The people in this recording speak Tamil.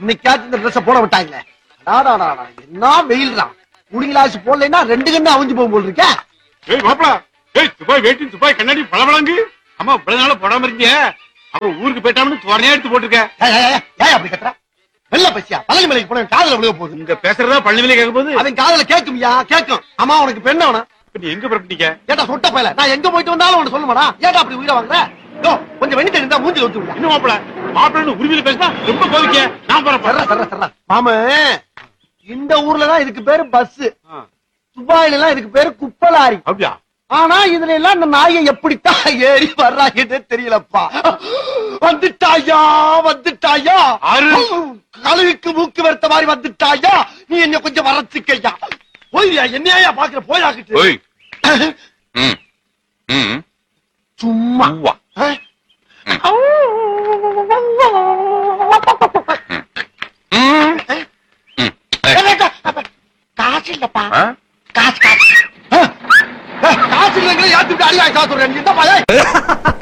இன்னைக்காச்சும் இந்த ட்ரெஸ் போட விட்டாங்களே டாடாடாடா, என்ன வெயில் தான் கூலிங் கிளாஸ் போடலைன்னா ரெண்டு கண்ணு அவிஞ்சு போகும் போல் இருக்கே ஏய் மாப்பிள ஏய் துபாய் வேட்டி துபாய் கண்ணாடி பளபளங்கு அம்மா இவ்வளவு நாளா போடாம இருந்தீங்க அப்புறம் ஊருக்கு போயிட்டாமனு துவனையா எடுத்து போட்டிருக்க ஏய், ஏய், ஏய், ஏன் அப்படி கத்துற வெள்ள பசியா பழனி மலைக்கு போன காதல விழுக போகுது இங்க பேசுறதா பழனிவிலே கேட்க போது அவன் காதல கேக்கும்யா கேக்கும் அம்மா உனக்கு பெண்ண அவன இப்ப நீ எங்க புறப்பட்டீங்க ஏட்டா சொட்ட பயல நான் எங்க போயிட்டு வந்தாலும் உனக்கு சொல்லுமாடா ஏட்டா அப்படி உயிரை வாங்குற யோ கொஞ்சம் வெண்ணி தெரிந்தா மூஞ்சி ஒத்து விடுயா இன்னும் மாப்பிள மாப்பிள்ளன்னு உரிமையில பேசினா ரொம்ப கோவிக்க நான் சர்ரா போறேன் சர்ரா சர்ரா மாம இந்த ஊர்ல தான் இதுக்கு பேரு பஸ் ஆ, துபாயில எல்லாம் இதுக்கு பேரு குப்பலாரி அப்படியா ஆனா இதுல எல்லாம் இந்த நாயை எப்படித்தான் ஏறி வர்றாங்கன்னே தெரியலப்பா வந்துட்டாயா வந்துட்டாயா ஆறு. கழுகுக்கு மூக்கு வெறுத்த மாதிரி வந்துட்டாயா நீ என்ன கொஞ்சம் வரச்சுக்கையா போய்யா என்னையா பாக்குற போயாக்கிட்டு ஓய் ம் ம் சும்மா உவ்வா ஆ? ம் ம் காசு இல்லப்பா ஆ காசு காசு ஆ? ஏ, காசு இல்லைங்களே ஏத்துட்டு அடி வாங்கி காசு சொல்றேன் நீ என்ன பாயா